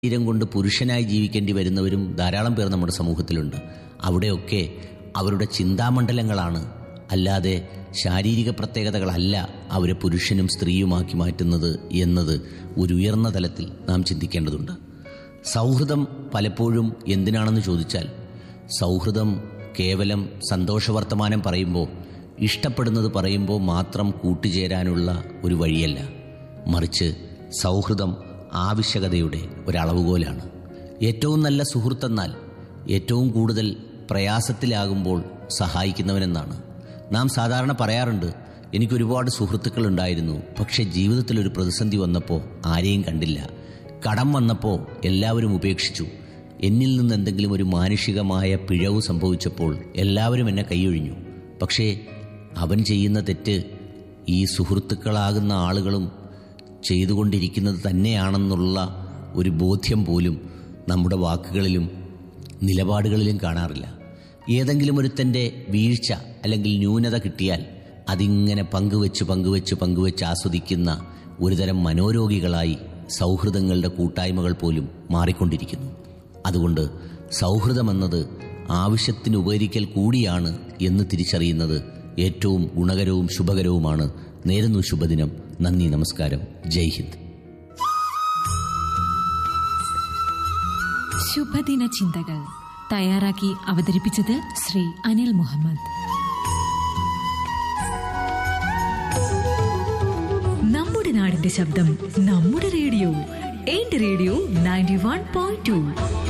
ശരീരം കൊണ്ട് പുരുഷനായി ജീവിക്കേണ്ടി വരുന്നവരും ധാരാളം പേർ നമ്മുടെ സമൂഹത്തിലുണ്ട് അവിടെയൊക്കെ അവരുടെ ചിന്താമണ്ഡലങ്ങളാണ് അല്ലാതെ ശാരീരിക പ്രത്യേകതകളല്ല അവരെ പുരുഷനും സ്ത്രീയുമാക്കി മാറ്റുന്നത് എന്നത് ഒരു ഉയർന്ന തലത്തിൽ നാം ചിന്തിക്കേണ്ടതുണ്ട് സൗഹൃദം പലപ്പോഴും എന്തിനാണെന്ന് ചോദിച്ചാൽ സൗഹൃദം കേവലം സന്തോഷവർത്തമാനം പറയുമ്പോൾ ഇഷ്ടപ്പെടുന്നത് പറയുമ്പോൾ മാത്രം കൂട്ടുചേരാനുള്ള ഒരു വഴിയല്ല മറിച്ച് സൗഹൃദം ആവശ്യകതയുടെ ഒരളവുകോലാണ് ഏറ്റവും നല്ല സുഹൃത്തെന്നാൽ ഏറ്റവും കൂടുതൽ പ്രയാസത്തിലാകുമ്പോൾ സഹായിക്കുന്നവനെന്നാണ് നാം സാധാരണ പറയാറുണ്ട് എനിക്ക് ഒരുപാട് സുഹൃത്തുക്കൾ ഉണ്ടായിരുന്നു പക്ഷെ ജീവിതത്തിൽ ഒരു പ്രതിസന്ധി വന്നപ്പോൾ ആരെയും കണ്ടില്ല കടം വന്നപ്പോൾ എല്ലാവരും ഉപേക്ഷിച്ചു എന്നിൽ നിന്ന് എന്തെങ്കിലും ഒരു മാനുഷികമായ പിഴവ് സംഭവിച്ചപ്പോൾ എല്ലാവരും എന്നെ കൈയൊഴിഞ്ഞു പക്ഷേ അവൻ ചെയ്യുന്ന തെറ്റ് ഈ സുഹൃത്തുക്കളാകുന്ന ആളുകളും ചെയ്തുകൊണ്ടിരിക്കുന്നത് തന്നെയാണെന്നുള്ള ഒരു ബോധ്യം പോലും നമ്മുടെ വാക്കുകളിലും നിലപാടുകളിലും കാണാറില്ല ഏതെങ്കിലും ഒരുത്തൻ്റെ വീഴ്ച അല്ലെങ്കിൽ ന്യൂനത കിട്ടിയാൽ അതിങ്ങനെ പങ്കുവെച്ച് പങ്കുവെച്ച് പങ്കുവെച്ച് ആസ്വദിക്കുന്ന ഒരുതരം മനോരോഗികളായി സൗഹൃദങ്ങളുടെ കൂട്ടായ്മകൾ പോലും മാറിക്കൊണ്ടിരിക്കുന്നു അതുകൊണ്ട് സൗഹൃദമെന്നത് ആവശ്യത്തിന് ഉപകരിക്കൽ കൂടിയാണ് എന്ന് തിരിച്ചറിയുന്നത് ഏറ്റവും ഗുണകരവും ശുഭകരവുമാണ് നേരുന്നു ശുഭദിനം നന്ദി നമസ്കാരം ജയ് ഹിന്ദ് ശുഭദിന ചിന്തകൾ തയ്യാറാക്കി അവതരിപ്പിച്ചത് ശ്രീ അനിൽ മുഹമ്മദ് നമ്മുടെ നാടിന്റെ ശബ്ദം നമ്മുടെ റേഡിയോ എന്റെ radio ninety one point to